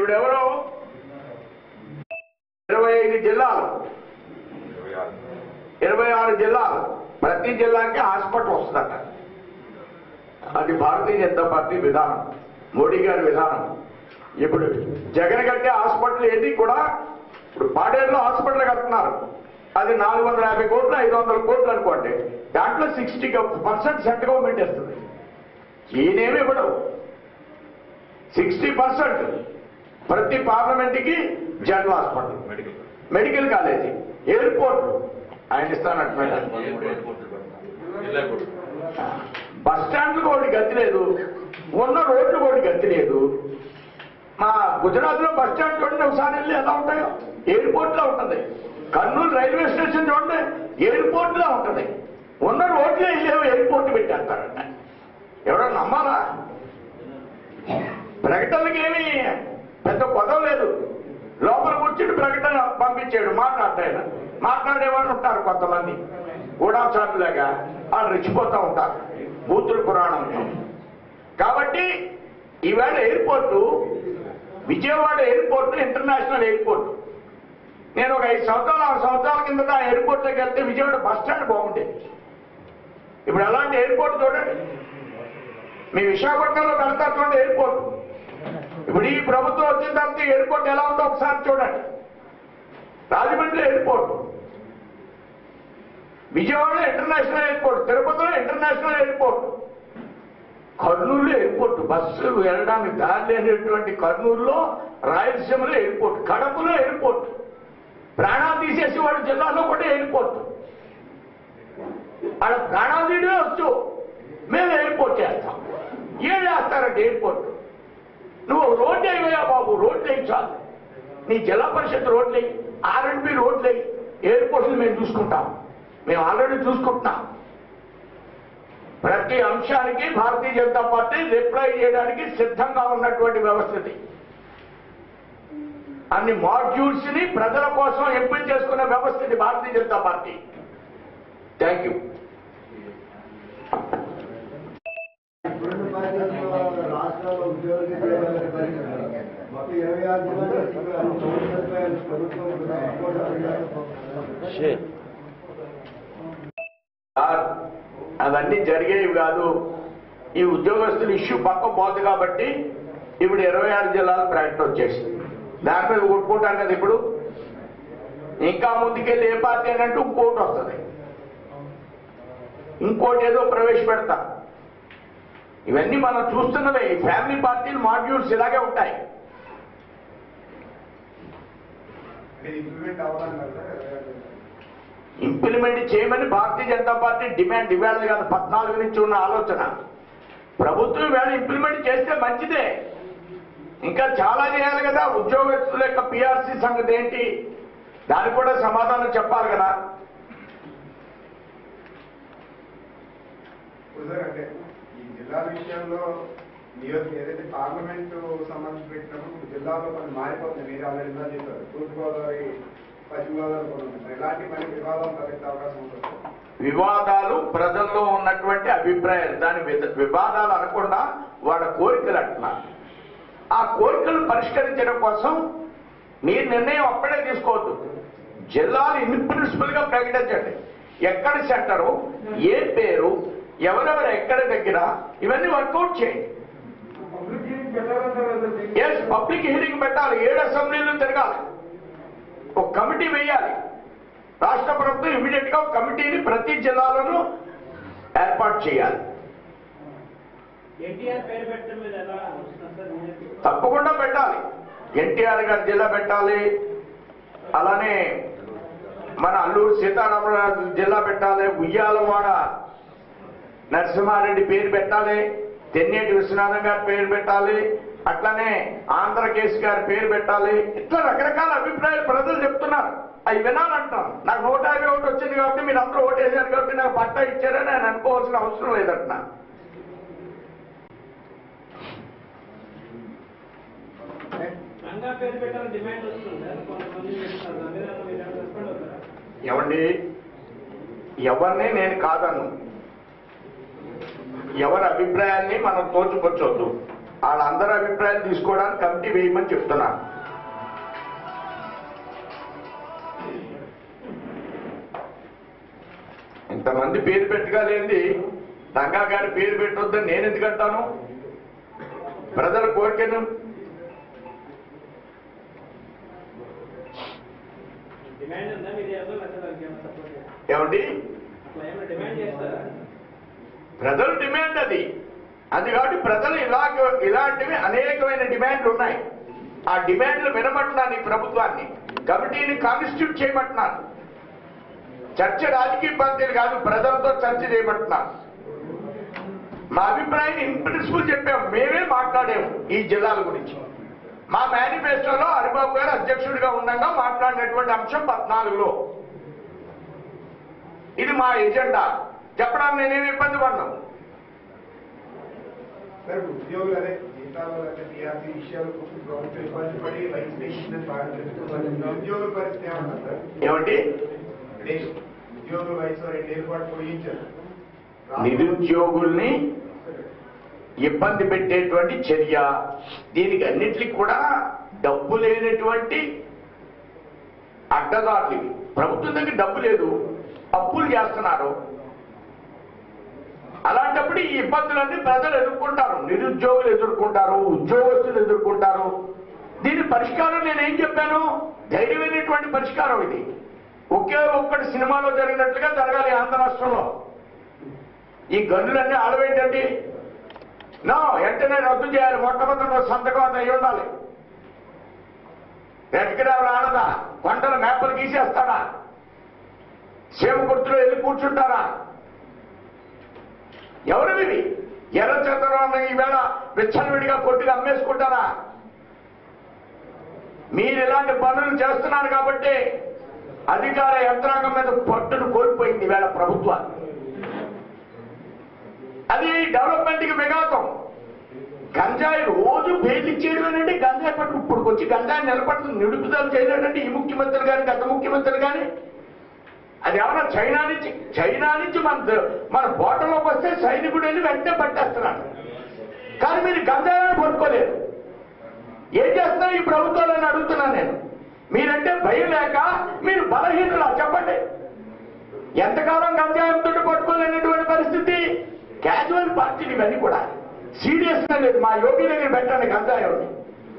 ఈవిడెవరో ఇరవై ఐదు జిల్లాలు ఇరవై ఆరు జిల్లాలు ప్రతి జిల్లాకి హాస్పిటల్ వస్తుందట అది భారతీయ జనతా పార్టీ విధానం మోడీ గారి విధానం ఇప్పుడు జగన్ కట్టే హాస్పిటల్ ఏది కూడా ఇప్పుడు పాడేరులో హాస్పిటల్ కడుతున్నారు అది నాలుగు వందల యాభై కోట్లు ఐదు వందల కోట్లు అనుకోండి దాంట్లో సిక్స్టీ పర్సెంట్ సెంట్రల్ గవర్నమెంట్ ఇస్తుంది ఈయనేమి ఇవ్వడు సిక్స్టీ పర్సెంట్ ప్రతి పార్లమెంట్కి general hospital medical college airport ఆయన ఇస్తానంటున్నాడు బస్ స్టాండ్లు ఒకటి గతి లేదు ఉన్న రోడ్లు ఒకటి గతి లేదు మా గుజరాత్ లో బస్ స్టాండ్ చూడండి ఒకసారి వెళ్ళి ఎలా ఉంటాయో ఎయిర్పోర్ట్ లో ఉంటుంది కర్నూలు రైల్వే స్టేషన్ చూడండి ఎయిర్పోర్ట్ లో ఉంటుంది ఉన్న రోడ్లే లేవు ఎయిర్పోర్ట్ పెట్టేస్తారంట ఎవరో నమ్మాలా ప్రకటనకి ఏమీ పెద్ద కొదవ లేదు లోపల కూర్చుని ప్రకటన పంపించాడు మాట్లాడతాయన మాట్లాడేవాళ్ళు ఉంటారు కొంతమంది గూఢాచారులాగా వాళ్ళు రెచ్చిపోతూ ఉంటారు బూతుల పురాణంతో కాబట్టి ఈవేళ airport Vijayawada airport international airport నేను ఒక ఐదు సంవత్సరాలు ఆరు సంవత్సరాల కిందట ఆ ఎయిర్పోర్ట్లోకి వెళ్తే విజయవాడ బస్ స్టాండ్ బాగుండేది ఇప్పుడు అలాంటి ఎయిర్పోర్ట్ చూడండి మీ విశాఖపట్నంలో వెళ్తారు చూడండి ఎయిర్పోర్ట్ ఇప్పుడు ఈ ప్రభుత్వం వచ్చిన తర్వాత ఎయిర్పోర్ట్ ఎలా ఉందో ఒకసారి చూడండి Rajahmundry airport Vijayawada international airport తిరుపతిలో international airport Kurnool airport bus వెళ్ళడానికి దారి లేనటువంటి కర్నూలులో రాయలసీమలో ఎయిర్పోర్ట్ కడపలో ఎయిర్పోర్ట్ ప్రాణాలు తీసేసి వాడి జిల్లాలో కూడా ఎయిర్పోర్ట్ ఆడ ప్రాణాలు తీయడే వచ్చు మేము ఎయిర్పోర్ట్ చేస్తాం ఏం చేస్తారంటే ఎయిర్పోర్ట్ నువ్వు రోడ్డు అయిపోయా బాబు రోడ్లు వేయి చాలు నీ జిల్లా పరిషత్ రోడ్లు వేయి ఆర్ఎండ్బి రోడ్లు వేయి ఎయిర్పోర్ట్లు మేము చూసుకుంటాం మేము ఆల్రెడీ చూసుకుంటున్నాం ప్రతి అంశానికి భారతీయ జనతా పార్టీ రిప్లై చేయడానికి సిద్ధంగా ఉన్నటువంటి వ్యవస్థ ఇది అన్ని మాడ్యూల్స్ ని ప్రజల కోసం ఎంపిక చేసుకున్న వ్యవస్థ ఇది భారతీయ జనతా పార్టీ థ్యాంక్ యూ ఇప్పుడున్న పరిస్థితుల్లో రాష్ట్రాల్లో ఉద్యోగులు చేయగలిగే పరిస్థితి మొత్తం ఇరవై ఆరు జిల్లాల్లో పౌర సదుపాయాలు ప్రభుత్వం కూడా సపోర్ట్ చేయాలి. సార్, అవన్నీ జరిగేవి కాదు ఈ ఉద్యోగస్తుల ఇష్యూ పక్క పోదు కాబట్టి ఇప్పుడు ఇరవై ఆరు జిల్లాల ప్రకటన వచ్చేసింది దాని మీద కొట్టుకుంటాం కదా ఇప్పుడు ఇంకా ముందుకెళ్ళి ఏ పార్టీ అని అంటే ఇంకోటి వస్తుంది ఇంకోటి ఏదో ప్రవేశపెడతా ఇవన్నీ మనం చూస్తున్నవే ఈ ఫ్యామిలీ పార్టీలు మాడ్యూల్స్ ఇలాగే ఉంటాయి ఇంప్లిమెంట్ అవ్వాలి కదా ఇంప్లిమెంట్ చేయమని భారతీయ జనతా పార్టీ డిమాండ్ ఇవాళ కాదు పద్నాలుగు నుంచి ఉన్న ఆలోచన ప్రభుత్వం ఇవాళ ఇంప్లిమెంట్ చేస్తే మంచిదే ఇంకా చాలా చేయాలి కదా ఉద్యోగస్తుల యొక్క పిఆర్సీ సంగతి ఏంటి దానికి కూడా సమాధానం చెప్పాలి కదా ఇప్పుడు సార్ అంటే ఈ జిల్లాల విషయంలో నియోజక ఏదైతే పార్లమెంటు సంబంధించి పెట్టినప్పుడు ఇప్పుడు జిల్లాలో కొన్ని మారిపోతుంది మీరు ఆల్రెడీ ఇందా చెప్పారు తూర్పుగోదావరి పశ్చిమ గోదావరి కూడా ఉంది ఎలాంటి మరి వివాదం తలెత్తే అవకాశం ఉంటుంది సార్? వివాదాలు ప్రజల్లో ఉన్నటువంటి అభిప్రాయాలు దాని విద- వివాదాలు అనకుండా వాళ్ళ కోరికలు అంటున్నా ఆ కోరికలు పరిష్కరించడం కోసం మీరు నిర్ణయం అప్పుడే తీసుకోవద్దు జిల్లాలు ఇన్ ప్రిన్సిపల్ గా ప్రకటించండి ఎక్కడ సెంటరు ఏ పేరు ఎవరెవరు ఎక్కడ దగ్గర ఇవన్నీ వర్కౌట్ చేయండి ఎస్ పబ్లిక్ హియరింగ్ పెట్టాలి ఏడు అసెంబ్లీలు తిరగాలి ఒక కమిటీ వేయాలి రాష్ట్ర ప్రభుత్వం ఇమీడియట్ గా ఒక కమిటీని ప్రతి జిల్లాలోనూ ఏర్పాటు చేయాలి ఎన్టీఆర్ పేరు పెట్టడం మీద ఎలా వస్తుంది సార్ బీజేపీ తప్పకుండా పెట్టాలి ఎన్టీఆర్ గారి జిల్లా పెట్టాలి అలానే మన అల్లూరు సీతారామరాజు జిల్లా పెట్టాలి ఉయ్యాలవాడ నరసింహారెడ్డి పేరు పెట్టాలి తెన్నేటి విశ్వనాథం గారి పేరు పెట్టాలి అట్లనే ఆంధ్రకేశ్ గారి పేరు పెట్టాలి ఇట్లా రకరకాల అభిప్రాయాలు ప్రజలు చెప్తున్నారు అవి వినాలంటాను నాకు నూట యాభై ఒకటి వచ్చింది కాబట్టి మీరు అందరూ ఓటేశారు కాబట్టి నాకు పట్టా ఇచ్చారని నేను అనుకోవాల్సిన అవసరం లేదంటున్నా రంగా పేరు పెట్టాలని డిమాండ్ వస్తుంది సార్ కొంతమంది పెడతారు దాని మీద మీరు ఏమైనా రెస్పాండ్ అవుతారా ఏమండి ఎవరిని నేను కాదను ఎవరి అభిప్రాయాన్ని మనం తోచుకొచ్చొద్దు వాళ్ళందరి అభిప్రాయాలు తీసుకోవడానికి కమిటీ వేయమని చెప్తున్నాను ఇంతమంది పేరు పెట్టగలేంది రంగా గారి పేరు పెట్టొద్దని నేను ఎందుకు అంటాను ప్రజల కోరికను డిమాండ్ ఉందా మీరు చేస్తారా లేకపోతే దానికి ఏమైనా సపోర్ట్ చేస్తారా? ఏమండి అట్లా ఏమైనా డిమాండ్ చేస్తారా ప్రజల డిమాండ్ అది అది కాబట్టి ప్రజలు ఇలాగ ఇలాంటివి అనేకమైన డిమాండ్లు ఉన్నాయి ఆ డిమాండ్లు వినబట్టినాను ఈ ప్రభుత్వాన్ని కమిటీని కాన్స్టిట్యూట్ చేయబట్టినాను చర్చ రాజకీయ పార్టీలు కాదు ప్రజలతో చర్చ చేయబట్టినాను మా అభిప్రాయం ఇన్ ప్రిన్సిపల్ చెప్పాం మేమే మాట్లాడాము ఈ జిల్లాల గురించి మా మేనిఫెస్టోలో హరిబాబు గారు అధ్యక్షుడిగా ఉండగా మాట్లాడినటువంటి అంశం పద్నాలుగులో ఇది మా ఎజెండా చెప్పడానికి నేనేమి ఇబ్బంది పడినాం సార్ ఉద్యోగులు అదే జీతాలు లేకపోతే టీఆర్సీ విషయాలు ప్రభుత్వం ఇబ్బంది పడి రైతు పెన్షన్ బాగా తెలుస్తుంది నిరుద్యోగుల పరిస్థితి ఏమన్నా సార్ ఏమండి అంటే ఉద్యోగుల వయసు రెండేళ్ళ పాటు పోయించారు నిరుద్యోగుల్ని ఇబ్బంది పెట్టేటువంటి చర్య దీనికి అన్నిటికీ కూడా డబ్బు లేనటువంటి అడ్డదారులు ఇవి. ప్రభుత్వం దగ్గర డబ్బు లేదు అప్పులు చేస్తున్నారు అలాంటప్పుడు ఈ ఇబ్బందులన్నీ ప్రజలు ఎదుర్కొంటారు నిరుద్యోగులు ఎదుర్కొంటారు ఉద్యోగస్తులు ఎదుర్కొంటారు దీని పరిష్కారం నేనేం చెప్పాను ధైర్యమైనటువంటి పరిష్కారం ఇది ఒకే ఒక్కటి సినిమాలో జరిగినట్లుగా జరగాలి ఆంధ్ర రాష్ట్రంలో ఈ గన్నులన్నీ ఆడవేంటండి నో వెంటనే రద్దు చేయాలి మొట్టమొదటి సంతకం అది అయి ఉండాలి ఎక్కడెవరు ఆడదా కొండల మేపలు గీసేస్తారా సేవ గుర్తులో వెళ్ళి కూర్చుంటారా ఎవరు ఇవి ఎర్ర చంద్రబాబు ఈవేళ విచ్చలవిడిగా కొట్టుగా అమ్మేసుకుంటారా మీరు ఇలాంటి పనులు చేస్తున్నారు కాబట్టి అధికార యంత్రాంగం మీద పట్టును కోల్పోయింది ఈవేళ ప్రభుత్వాన్ని అది డెవలప్మెంట్ కి విఘాతం గంజాయి రోజు బెయిల్ ఇచ్చేయడమేనండి గంజాయి పట్టు ఇప్పుడు వచ్చి గంజాయి నిలబడుతుంది నిడుపుదల చేయలేదండి ఈ ముఖ్యమంత్రి కానీ గత ముఖ్యమంత్రి కానీ అది ఏమన్నా చైనా నుంచి చైనా నుంచి మన మన బోటలోకి వస్తే సైనికుడు వెళ్ళి వెంటనే పట్టేస్తున్నాడు కానీ మీరు గంజాయిని పట్టుకోలేరు ఏం చేస్తున్నారు ఈ ప్రభుత్వాలని అడుగుతున్నాను నేను మీరంటే భయం లేక మీరు బలహీనులా చెప్పండి ఎంతకాలం గంజాయంతో పట్టుకోలేనటువంటి పరిస్థితి క్యాజువల్ పార్టీలు ఇవన్నీ కూడా సీరియస్ గా లేదు మా యోగి దగ్గర పెట్టండి గంజాయంని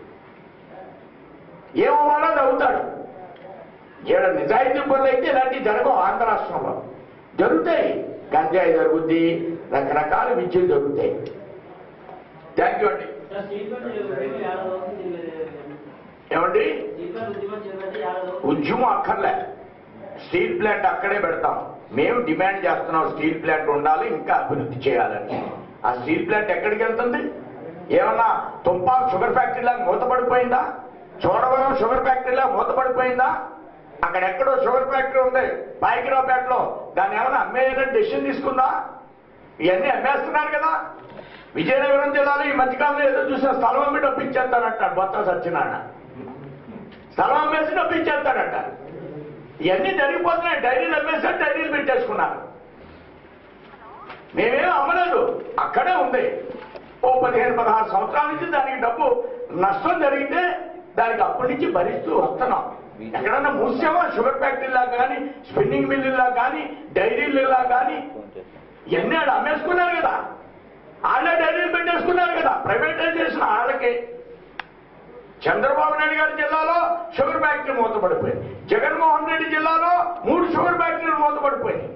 ఏమవ్వాలో అది అవుతాడు ఈడ నిజాయితీ పనులు అయితే ఇలాంటివి జరగవు ఆంధ్ర రాష్ట్రంలో జరుగుతాయి గంజాయి జరుగుద్ది రకరకాల విద్యలు జరుగుతాయి థ్యాంక్ యూ అండి సార్ స్టీల్ ప్లాంట్ ఉద్యమం ఏడాది అవుతుంది దీని మీద ఏమండి స్టీల్ ప్లాంట్ ఉద్యమం చేయాలంటే ఏడాది అవుతుంది. ఉద్యమం అక్కర్లే స్టీల్ ప్లాంట్ అక్కడే పెడతాం మేము డిమాండ్ చేస్తున్నాం స్టీల్ ప్లాంట్ ఉండాలి ఇంకా అభివృద్ధి చేయాలని ఆ స్టీల్ ప్లాంట్ ఎక్కడికి వెళ్తుంది ఏమన్నా తుంపాల్ షుగర్ ఫ్యాక్టరీలా మూతపడిపోయిందా చోడవరం షుగర్ ఫ్యాక్టరీలా మూతపడిపోయిందా అక్కడ ఎక్కడో షుగర్ ఫ్యాక్టరీ ఉంది పాయకిరావుపేటలో దాన్ని ఏమైనా అమ్మేయాలని డెసిషన్ తీసుకుందా ఇవన్నీ అమ్మేస్తున్నారు కదా విజయనగరం జిల్లాలో ఈ మధ్యకాలంలో ఏదో చూసిన స్థలం అమ్మి డబ్బు ఇచ్చేస్తానంటాడు బొత్త సత్యనారాయణ స్థలం అమ్మేసి డబ్బు ఇచ్చేస్తాడంట ఇవన్నీ జరిగిపోతున్నాయి డైరీలు అమ్మేసారు డైరీలు పెట్టేసుకున్నారు మేమేం అమ్మలేదు అక్కడే ఉంది ఓ పదిహేను పదహారు సంవత్సరాల నుంచి దానికి డబ్బు నష్టం జరిగితే దానికి అప్పటి నుంచి భరిస్తూ వస్తున్నాం ఎక్కడన్నా మూసామా షుగర్ ఫ్యాక్టరీలా కానీ స్పిన్నింగ్ మిల్లులా కానీ డైరీలా కానీ ఇవన్నీ ఆడ అమ్మేసుకున్నారు కదా వాళ్ళే డైరీలు పెట్టేసుకున్నారు కదా ప్రైవేటైజేషన్ వాళ్ళకి చంద్రబాబు నాయుడు గారి జిల్లాలో షుగర్ ఫ్యాక్టరీ మూతపడిపోయింది జగన్మోహన్ రెడ్డి జిల్లాలో మూడు షుగర్ ఫ్యాక్టరీలు మూతపడిపోయింది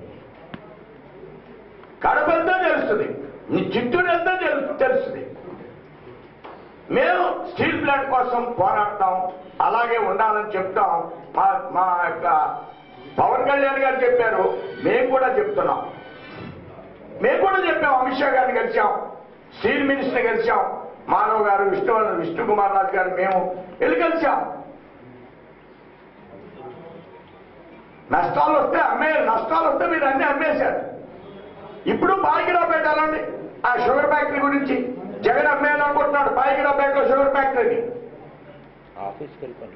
కడప వెళ్తే తెలుస్తుంది నీ చిత్తూరు వెళ్తే తెలు- తెలుస్తుంది మేము స్టీల్ ప్లాంట్ కోసం పోరాడతాం అలాగే ఉండాలని చెప్తాం మా మా యొక్క పవన్ కళ్యాణ్ గారు చెప్పారు మేము కూడా చెప్తున్నాం మేము కూడా చెప్పాం అమిత్ షా గారిని కలిసాం స్టీల్ మినిస్టర్ కలిసాం మాధవ్ గారు విష్ణు విష్ణు కుమార్ రాజు గారు మేము వెళ్ళి కలిసాం నష్టాలు వస్తే అమ్మే నష్టాలు వస్తే మీరు అన్ని అమ్మేశారు ఇప్పుడు బాయికిరావు పెట్టాలండి ఆ షుగర్ ఫ్యాక్టరీ గురించి జగన్ అమ్మేయాలనుకుంటున్నాడు బాయికిరావు పేటలో షుగర్ ఫ్యాక్టరీని ఆఫీస్కి వెళ్ళిపోండి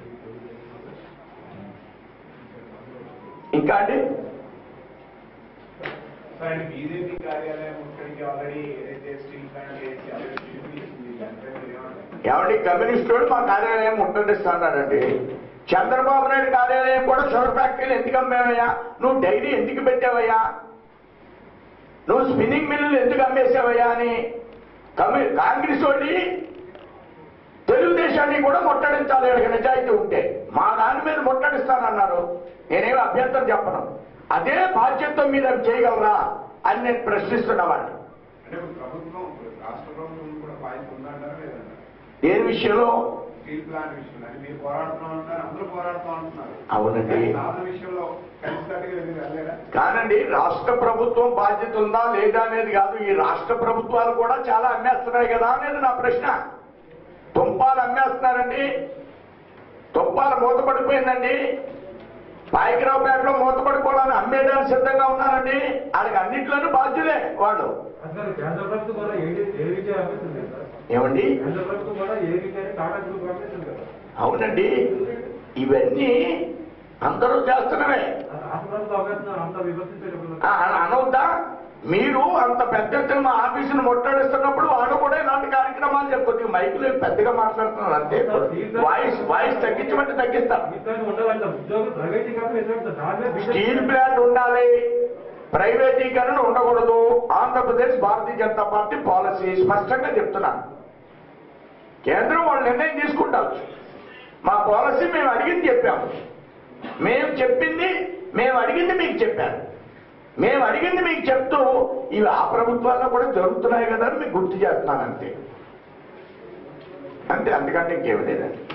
ఇంకా అండి సార్ అండ్ బీజేపీ కార్యాలయం ఇక్కడికి ఆల్రెడీ ఏదైతే స్టీల్ ప్లాంట్ చేసి ఆల్రెడీ తీసుకుంది దానిపై మీరు ఏమండి కమ్యూనిస్టుడు మా కార్యాలయం ముట్టడిస్తానండి చంద్రబాబు నాయుడు కార్యాలయం కూడా షుగర్ ఫ్యాక్టరీలు ఎందుకు అమ్మేవయ్యా నువ్వు డైరీ ఎందుకు పెట్టావయ్యా నువ్వు స్పిన్నింగ్ మిల్లులు ఎందుకు అమ్మేసావయ్యా అని కమ్యూ కాంగ్రెస్ వాళ్ళు తెలుగుదేశాన్ని కూడా ముట్టడించాలి వీళ్ళకి నిజాయితీ ఉంటే మా దాని మీద ముట్టడిస్తానన్నారు నేనేం అభ్యంతరం చెప్పను అదే బాధ్యత మీద చేయగలరా అని నేను ప్రశ్నిస్తున్నవాడిని అంటే ఇప్పుడు ప్రభుత్వం రాష్ట్ర ప్రభుత్వం కూడా బాధ్యత ఉందంటారా లేదంటారా దేని విషయంలో స్టీల్ ప్లాంట్ విషయంలో అంటే మీరు పోరాడుతున్నాం అంటున్నారు అందరూ పోరాడుతాం అంటున్నారు అవునండి. కానీ సాధన విషయంలో కలిసికట్టుగా మీరు వెళ్ళలేరా కానండి రాష్ట్ర ప్రభుత్వం బాధ్యత ఉందా లేదా అనేది కాదు ఈ రాష్ట్ర ప్రభుత్వాలు కూడా చాలా అమ్మేస్తున్నాయి కదా అనేది నా ప్రశ్న తుంపాలు అమ్మేస్తున్నారండి తుంపాలు మూతపడిపోయిందండి పాయకరావుపేటలో మూతపడిపోవడానికి అమ్మేయడానికి సిద్ధంగా ఉన్నారండి వాళ్ళకి అన్నింటిలోనూ బాధ్యులే వాళ్ళు అసలు కేంద్ర ప్రభుత్వం కూడా ఏ ఏ విజయం అనిపిస్తుంది సార్ ఏమండి కేంద్ర ప్రభుత్వం కూడా ఏ విజయాన్ని టాటా గ్రూప్ అనిపిస్తుంది కదా అవునండి ఇవన్నీ అందరూ చేస్తున్నవే రాష్ట్ర ప్రభుత్వం అభ్యర్థులు అంత విమర్శించేటప్పుడు ఆ, అలా అనవద్దా మీరు అంత పెద్ద ఎత్తున మా ఆఫీసును ముట్టడిస్తున్నప్పుడు వాళ్ళు కూడా ఇలాంటి కార్యక్రమాలు చెప్పి కొద్దిగా మైకులు పెద్దగా మాట్లాడుతున్నారు అంతే వాయిస్ వాయిస్ తగ్గించమంటే తగ్గిస్తారు మిగతా ఉండాలంట ఉద్యోగులు ప్రైవేటీకరణ ఎదురవుతుంది దాని మీద బీజేపీ స్టీల్ ప్లాంట్ ఉండాలి ప్రైవేటీకరణ ఉండకూడదు ఆంధ్రప్రదేశ్ భారతీయ జనతా పార్టీ పాలసీ స్పష్టంగా చెప్తున్నాను కేంద్రం వాళ్ళు నిర్ణయం తీసుకుంటారు మా పాలసీ మేము అడిగింది చెప్పాము మేము చెప్పింది మేము అడిగింది మీకు చెప్పాను మేము అడిగింది మీకు చెప్తూ ఇవి ఆ ప్రభుత్వాల్లో కూడా జరుగుతున్నాయి కదా అని మీకు గుర్తు చేస్తున్నాను అంతే అంతే అంతకంటే ఇంకేమి లేదండి